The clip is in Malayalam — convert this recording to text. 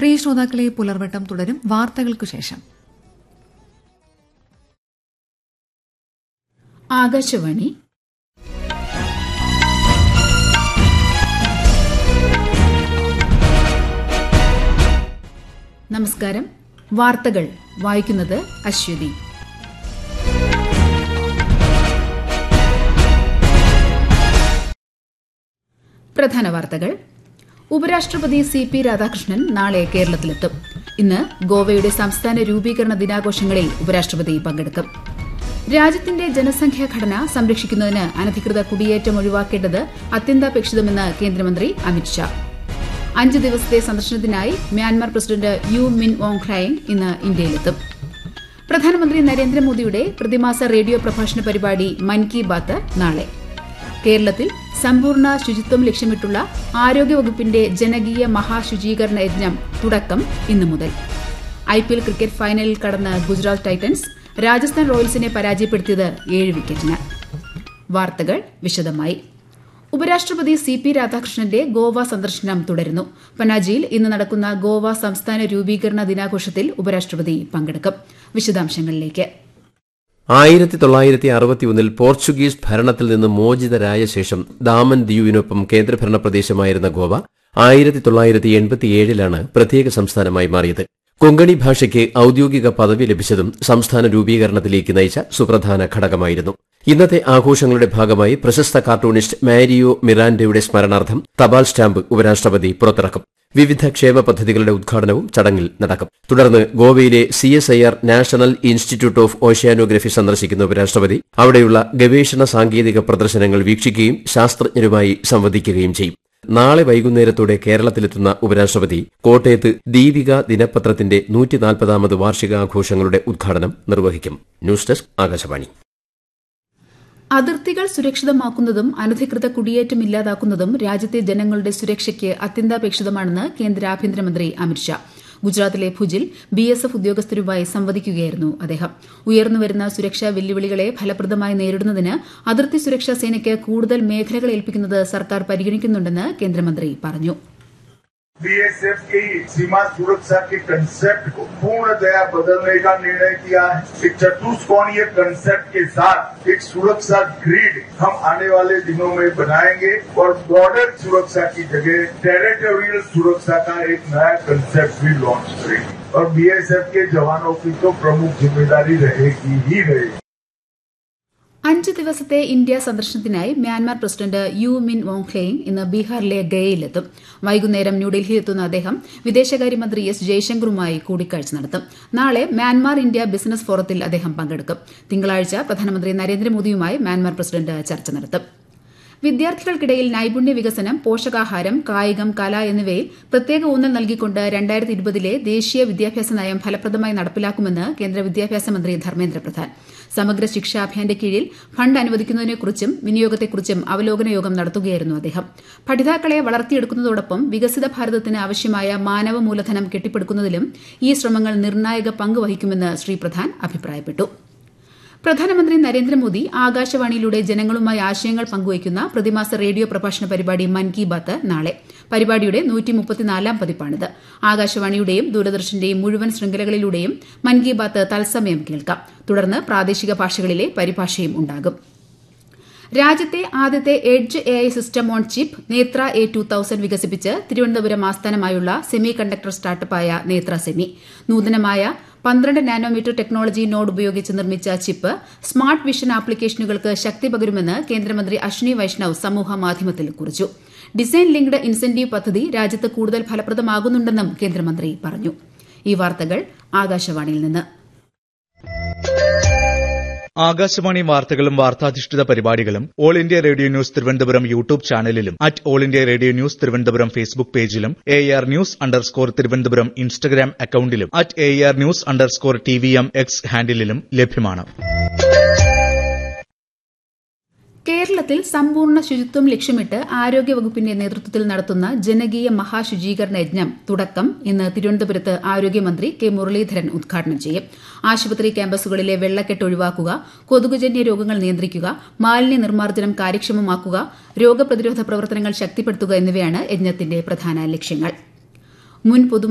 പ്രിയ ശ്രോതാക്കളെ പുലർവട്ടം തുടരും വാർത്തകൾക്കു ശേഷം ആകാശവാണി നമസ്കാരം വാർത്തകൾ വായിക്കുന്നത് അശ്വതി പ്രധാന വാർത്തകൾ ഉപരാഷ്ട്രപതി സി പി രാധാകൃഷ്ണൻ നാളെ കേരളത്തിലെത്തും ഇന്ന് ഗോവയുടെ സംസ്ഥാന രൂപീകരണ ദിനാഘോഷങ്ങളിൽ ഉപരാഷ്ട്രപതി പങ്കെടുക്കും രാജ്യത്തിന്റെ ജനസംഖ്യാ ഘടന സംരക്ഷിക്കുന്നതിന് അനധികൃത കുടിയേറ്റം ഒഴിവാക്കേണ്ടത് അത്യന്താപേക്ഷിതമെന്ന് കേന്ദ്രമന്ത്രി അമിത്ഷാ അഞ്ച് ദിവസത്തെ സന്ദർശനത്തിനായി Myanmar president U Min Aung Hlaing ഇന്ന് ഇന്ത്യയിലെത്തും പ്രധാനമന്ത്രി നരേന്ദ്രമോദിയുടെ പ്രതിമാസ റേഡിയോ പ്രഭാഷണ പരിപാടി മൻ കി ബാത്ത് നാളെ കേരളത്തിൽ സമ്പൂർണ്ണ ശുചിത്വം ലക്ഷ്യമിട്ടുള്ള ആരോഗ്യവകുപ്പിന്റെ ജനകീയ മഹാശുചീകരണ യജ്ഞം തുടക്കം ഇന്നു മുതൽ ഐപിഎൽ ക്രിക്കറ്റ് ഫൈനലിൽ കടന്ന് ഗുജറാത്ത് ടൈറ്റൻസ് രാജസ്ഥാൻ റോയൽസിനെ പരാജയപ്പെടുത്തിയത് ഏഴ് വിക്കറ്റിന് വാർത്തകൾ വിശദമായി ഉപരാഷ്ട്രപതി സി പി രാധാകൃഷ്ണന്റെ ഗോവ സന്ദർശനം തുടരുന്നു പനാജിയിൽ ഇന്ന് നടക്കുന്ന ഗോവ സംസ്ഥാന രൂപീകരണ ദിനാഘോഷത്തിൽ ഉപരാഷ്ട്രപതി പങ്കെടുക്കും വിശദാംശങ്ങളിലേക്ക് ആയിരത്തി തൊള്ളായിരത്തി അറുപത്തിയൊന്നിൽ പോർച്ചുഗീസ് ഭരണത്തിൽ നിന്ന് മോചിതരായ ശേഷം ദാമൻ ദിയുവിനൊപ്പം കേന്ദ്രഭരണ പ്രദേശമായിരുന്ന ഗോവ ആയിരത്തി തൊള്ളായിരത്തി എൺപത്തിയേഴിലാണ് പ്രത്യേക സംസ്ഥാനമായി മാറിയത് കൊങ്കണി ഭാഷയ്ക്ക് ഔദ്യോഗിക പദവി ലഭിച്ചതും സംസ്ഥാന രൂപീകരണത്തിലേക്ക് നയിച്ച സുപ്രധാന ഘടകമായിരുന്നു ഇന്നത്തെ ആഘോഷങ്ങളുടെ ഭാഗമായി പ്രശസ്ത കാർട്ടൂണിസ്റ്റ് മാരിയോ മിറാൻഡയുടെ സ്മരണാർത്ഥം തപാൽ സ്റ്റാമ്പ് ഉപരാഷ്ട്രപതി പുറത്തിറക്കും വിവിധ ക്ഷേമ പദ്ധതികളുടെ ഉദ്ഘാടനവും ചടങ്ങിൽ നടക്കും തുടർന്ന് ഗോവയിലെ C S I R National Institute of Oceanography സന്ദർശിക്കുന്ന ഉപരാഷ്ട്രപതി അവിടെയുള്ള ഗവേഷണ സാങ്കേതിക പ്രദർശനങ്ങൾ വീക്ഷിക്കുകയും ശാസ്ത്രജ്ഞരുമായി സംവദിക്കുകയും ചെയ്യും നാളെ വൈകുന്നേരത്തോടെ കേരളത്തിലെത്തുന്ന ഉപരാഷ്ട്രപതി കോട്ടയത്ത് ദീപിക ദിനപത്രത്തിന്റെ നൂറ്റിനാൽപ്പതാമത് വാർഷികാഘോഷങ്ങളുടെ ഉദ്ഘാടനം നിർവഹിക്കും ന്യൂസ് ഡെസ്ക് ആകാശവാണി അതിർത്തികൾ സുരക്ഷിതമാക്കുന്നതും അനധികൃത കുടിയേറ്റം ഇല്ലാതാക്കുന്നതും രാജ്യത്തെ ജനങ്ങളുടെ സുരക്ഷയ്ക്ക് അത്യന്താപേക്ഷിതമാണെന്ന് കേന്ദ്ര ആഭ്യന്തരമന്ത്രി അമിത്ഷാ ഗുജറാത്തിലെ ഭുജിൽ ബി എസ് എഫ് ഉദ്യോഗസ്ഥരുമായി സംവദിക്കുകയായിരുന്നു അദ്ദേഹം ഉയർന്നുവരുന്ന സുരക്ഷാ വെല്ലുവിളികളെ ഫലപ്രദമായി നേരിടുന്നതിന് അതിർത്തി സുരക്ഷാ സേനയ്ക്ക് കൂടുതൽ മേഖലകൾ ഏൽപ്പിക്കുന്നത് സർക്കാർ പരിഗണിക്കുന്നുണ്ടെന്ന് കേന്ദ്രമന്ത്രി പറഞ്ഞു बीएसएफ की सीमा सुरक्षा के कंसेप्ट को पूर्णतया बदलने का निर्णय किया है एक चतुष्कोणीय कंसेप्ट के साथ एक सुरक्षा ग्रिड हम आने वाले दिनों में बनाएंगे और बॉर्डर सुरक्षा की जगह टेरिटोरियल सुरक्षा का एक नया कंसेप्ट भी लॉन्च करेंगे और बीएसएफ के जवानों की तो प्रमुख जिम्मेदारी रहेगी ही रहेगी അഞ്ച് ദിവസത്തെ ഇന്ത്യ സന്ദർശനത്തിനായി മ്യാൻമാർ പ്രസിഡന്റ് യു മിൻ വോങ്ക്ലെയിങ് ഇന്ന് ബീഹാറിലെ ഗയയിലെത്തും വൈകുന്നേരം ന്യൂഡൽഹിയിലെത്തുന്ന അദ്ദേഹം വിദേശകാര്യമന്ത്രി എസ് ജയശങ്കറുമായി കൂടിക്കാഴ്ച നടത്തും നാളെ മ്യാൻമാർ ഇന്ത്യ ബിസിനസ് ഫോറത്തിൽ അദ്ദേഹം പങ്കെടുക്കും തിങ്കളാഴ്ച പ്രധാനമന്ത്രി നരേന്ദ്രമോദിയുമായി മ്യാൻമാർ പ്രസിഡന്റ് ചർച്ച നടത്തും വിദ്യാർത്ഥികൾക്കിടയിൽ നൈപുണ്യ വികസനം പോഷകാഹാരം കായികം കല എന്നിവയിൽ പ്രത്യേക ഊന്നൽ നൽകിക്കൊണ്ട് രണ്ടായിരത്തി ഇരുപതിലെ ദേശീയ വിദ്യാഭ്യാസ നയം ഫലപ്രദമായി നടപ്പിലാക്കുമെന്ന് കേന്ദ്ര വിദ്യാഭ്യാസ മന്ത്രി ധർമ്മേന്ദ്ര പ്രധാൻ സമഗ്ര ശിക്ഷാ അഭിയാന്റെ കീഴിൽ ഫണ്ട് അനുവദിക്കുന്നതിനെക്കുറിച്ചും വിനിയോഗത്തെക്കുറിച്ചും അവലോകന യോഗം നടത്തുകയായിരുന്നു അദ്ദേഹം പഠിതാക്കളെ വളർത്തിയെടുക്കുന്നതോടൊപ്പം വികസിത ഭാരതത്തിന് ആവശ്യമായ മാനവ മൂലധനം കെട്ടിപ്പടുക്കുന്നതിലും ഈ ശ്രമങ്ങൾ നിർണായക പങ്ക് വഹിക്കുമെന്ന് ശ്രീ പ്രധാൻ അഭിപ്രായപ്പെട്ടു പ്രധാനമന്ത്രി നരേന്ദ്രമോദി ആകാശവാണിയിലൂടെ ജനങ്ങളുമായി ആശയങ്ങൾ പങ്കുവയ്ക്കുന്ന പ്രതിമാസ റേഡിയോ പ്രഭാഷണ പരിപാടി മൻ കി ബാത്ത് നാളെ പരിപാടിയുടെ നൂറ്റിമുപ്പത്തിനാലാം പതിപ്പാണിത് ആകാശവാണിയുടെയും ദൂരദർശന്റെയും മുഴുവൻ ശൃംഖലകളിലൂടെയും മൻ കി ബാത്ത് തത്സമയം കേൾക്കാം തുടർന്ന് പ്രാദേശിക ഭാഷകളിലെ പരിഭാഷയും ഉണ്ടാകും രാജ്യത്തെ ആദ്യത്തെ edge A I system on chip Netra A two thousand വികസിപ്പിച്ച് തിരുവനന്തപുരം ആസ്ഥാനമായുള്ള സെമി കണ്ടക്ടർ സ്റ്റാർട്ടപ്പായ നേത്ര സെമി നൂതനമായ പന്ത്രണ്ട് നാനോമീറ്റർ ടെക്നോളജി നോഡ് ഉപയോഗിച്ച് നിർമ്മിച്ച ചിപ്പ് സ്മാർട്ട് വിഷൻ ആപ്ലിക്കേഷനുകൾക്ക് ശക്തി പകരുമെന്ന് കേന്ദ്രമന്ത്രി അശ്വിനി വൈഷ്ണവ് സമൂഹ മാധ്യമത്തിൽ കുറിച്ചു ഡിസൈൻ ലിങ്ക്ഡ് ഇൻസെന്റീവ് പദ്ധതി രാജ്യത്ത് കൂടുതൽ ഫലപ്രദമാകുന്നുണ്ടെന്നും കേന്ദ്രമന്ത്രി പറഞ്ഞു ഈ വാർത്തകൾ ആകാശവാണിയിൽ നിന്ന് ആകാശവാണി വാർത്തകളും വാർത്താധിഷ്ഠിത പരിപാടികളും All India Radio News Thiruvananthapuram YouTube ചാനലിലും at All India Radio News Thiruvananthapuram Facebook പേജിലും A R news underscore Thiruvananthapuram Instagram അക്കൌണ്ടിലും at A R news underscore T V M X ഹാൻഡിലും ലഭ്യമാണ് കേരളത്തിൽ സമ്പൂർണ്ണ ശുചിത്വം ലക്ഷ്യമിട്ട് ആരോഗ്യവകുപ്പിന്റെ നേതൃത്വത്തിൽ നടത്തുന്ന ജനകീയ മഹാശുചീകരണ യജ്ഞം തുടക്കം ഇന്ന് തിരുവനന്തപുരത്ത് ആരോഗ്യമന്ത്രി കെ മുരളീധരൻ ഉദ്ഘാടനം ചെയ്യും ആശുപത്രി ക്യാമ്പസുകളിലെ വെള്ളക്കെട്ട് ഒഴിവാക്കുക കൊതുകുജന്യ രോഗങ്ങൾ നിയന്ത്രിക്കുക മാലിന്യ നിർമ്മാർജ്ജനം കാര്യക്ഷമമാക്കുക രോഗപ്രതിരോധ പ്രവർത്തനങ്ങൾ ശക്തിപ്പെടുത്തുക എന്നിവയാണ് യജ്ഞത്തിന്റെ പ്രധാന ലക്ഷ്യങ്ങൾ മുൻ പൊതു